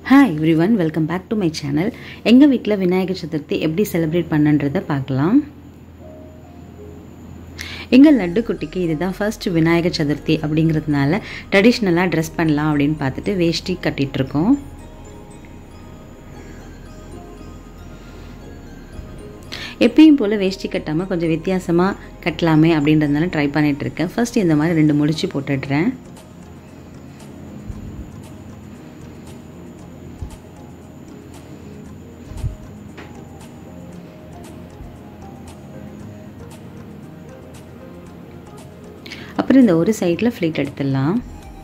hi everyone welcome back to my channel எங்கள் வீட்டில் விநாயகர் சதுர்த்தி எப்படி செலிப்ரேட் பண்ணன்றதை பார்க்கலாம் எங்கள் லட்டு குட்டிக்கு இதுதான் ஃபர்ஸ்ட் விநாயகர் சதுர்த்தி அப்படிங்கிறதுனால ட்ரெடிஷ்னலாக ட்ரெஸ் பண்ணலாம் அப்படின்னு பார்த்துட்டு வேஷ்டி கட்டிகிட்ருக்கோம் எப்பயும் போல் வேஷ்டி கட்டாமல் கொஞ்சம் வித்தியாசமாக கட்டலாமே அப்படின்றதுனால ட்ரை பண்ணிகிட்ருக்கேன் ஃபர்ஸ்ட் இந்த மாதிரி ரெண்டு முடிச்சு போட்டுடுறேன் அப்புறம் இந்த ஒரு சைடில் ஃப்ளீட் எடுத்துடலாம்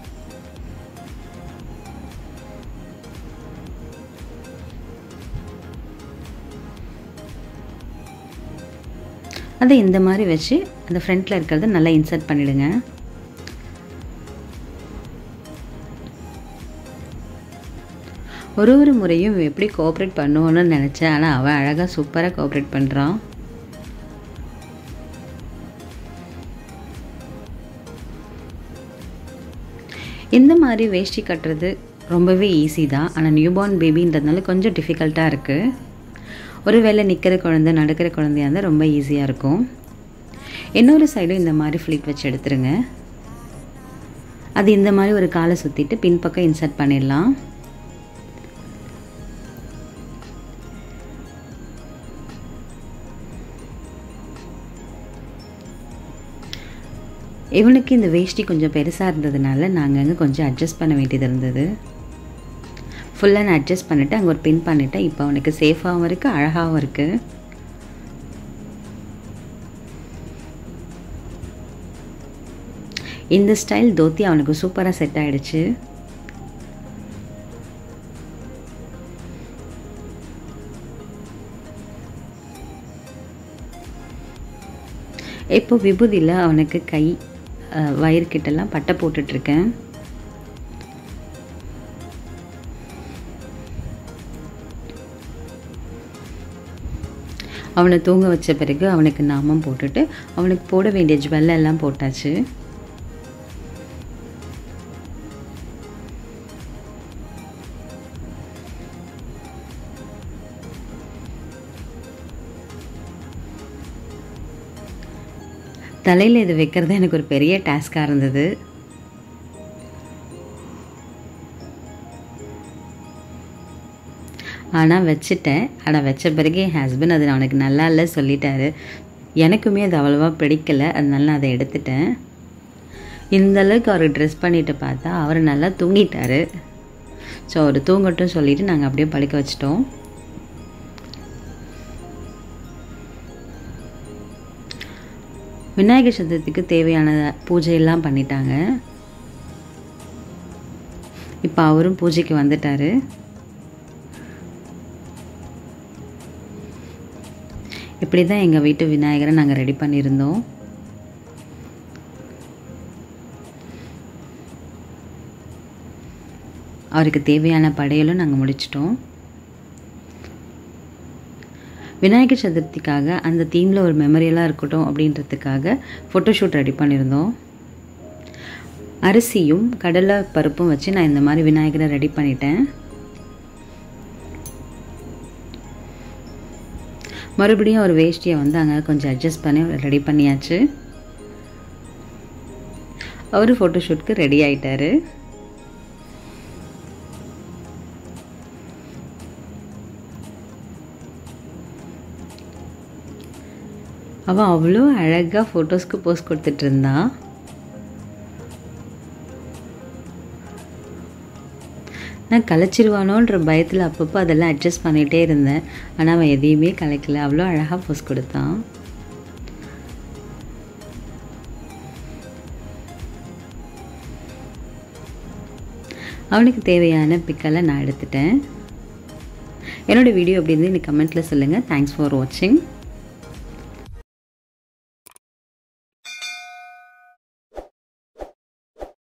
அதை இந்த மாதிரி வச்சு அந்த ஃப்ரண்ட்டில் இருக்கிறத நல்லா இன்சர்ட் பண்ணிவிடுங்க ஒரு ஒரு முறையும் எப்படி கோஆப்ரேட் பண்ணுவோன்னு நினச்சேன் ஆனால் அவன் அழகாக சூப்பராக கோஆப்ரேட் பண்ணுறான் இந்த மாதிரி வேஷ்டி கட்டுறது ரொம்பவே ஈஸி தான் ஆனால் நியூபார்ன் பேபின்றதுனால கொஞ்சம் டிஃபிகல்ட்டாக இருக்குது ஒருவேளை நிற்கிற குழந்தை நடக்கிற குழந்தையாக இருந்தால் ரொம்ப ஈஸியாக இருக்கும் இன்னொரு சைடும் இந்த மாதிரி ஃப்ளீட் வச்சு எடுத்துருங்க அது இந்த மாதிரி ஒரு காலை சுற்றிட்டு பின்பக்கம் இன்சர்ட் பண்ணிடலாம் இவனுக்கு இந்த வேஷ்டி கொஞ்சம் பெருசாக இருந்ததுனால நாங்கள் அங்கே கொஞ்சம் அட்ஜஸ்ட் பண்ண வேண்டியது இருந்தது ஃபுல்லாக நான் அட்ஜஸ்ட் பண்ணிவிட்டு அங்கே ஒரு பின் பண்ணிவிட்டேன் இப்போ அவனுக்கு சேஃபாகவும் இருக்குது அழகாகவும் இருக்குது இந்த ஸ்டைல் தோத்தி அவனுக்கு சூப்பராக செட் ஆகிடுச்சு இப்போ விபூதியில் அவனுக்கு கை வயிறுக்கிட்டெல்லாம் பட்டை போட்டுட்ருக்கேன் அவனை தூங்க வச்ச பிறகு அவனுக்கு நாமம் போட்டுட்டு அவனுக்கு போட வேண்டிய ஜுவல்லெல்லாம் போட்டாச்சு தலையில் இது வைக்கிறது எனக்கு ஒரு பெரிய டாஸ்காக இருந்தது ஆனால் வச்சுட்டேன் ஆனால் வச்ச பிறகு என் ஹஸ்பண்ட் அது அவனுக்கு நல்லா இல்லை சொல்லிட்டாரு எனக்குமே அது அவ்வளோவா பிடிக்கலை அதனால நான் அதை எடுத்துட்டேன் இந்த அளவுக்கு அவர் ட்ரெஸ் பண்ணிட்டு பார்த்தா அவர் நல்லா தூங்கிட்டார் ஸோ அவர் தூங்கட்டும் சொல்லிவிட்டு நாங்கள் அப்படியே படுக்க வச்சிட்டோம் விநாயகர் சதுர்த்திக்கு தேவையான பூஜையெல்லாம் பண்ணிட்டாங்க இப்போ அவரும் பூஜைக்கு வந்துட்டார் இப்படி தான் எங்கள் வீட்டு விநாயகரை நாங்கள் ரெடி பண்ணியிருந்தோம் அவருக்கு தேவையான படையலும் நாங்கள் முடிச்சிட்டோம் விநாயகர் சதுர்த்திக்காக அந்த தீமில் ஒரு மெமரியலாக இருக்கட்டும் அப்படின்றதுக்காக ஃபோட்டோஷூட் ரெடி பண்ணியிருந்தோம் அரிசியும் கடலை பருப்பும் வச்சு நான் இந்த மாதிரி விநாயகரை ரெடி பண்ணிட்டேன் மறுபடியும் ஒரு வேஷ்டியை வந்து அங்கே கொஞ்சம் அட்ஜஸ்ட் பண்ணி ரெடி பண்ணியாச்சு அவர் ஃபோட்டோஷூட்க்கு ரெடி ஆயிட்டாரு அவன் அவ்வளோ அழகாக ஃபோட்டோஸ்க்கு போஸ்ட் கொடுத்துட்டு இருந்தான் நான் கலைச்சிருவானோன்ற பயத்தில் அப்பப்போ அதெல்லாம் அட்ஜஸ்ட் பண்ணிகிட்டே இருந்தேன் ஆனால் அவன் எதையுமே கலைக்கல அவ்வளோ அழகாக போஸ்ட் கொடுத்தான் அவனுக்கு தேவையான பிக்கெல்லாம் நான் எடுத்துட்டேன் என்னோடய வீடியோ எப்படி இருந்து எனக்கு கமெண்ட்டில் சொல்லுங்கள் தேங்க்ஸ் ஃபார் வாட்சிங்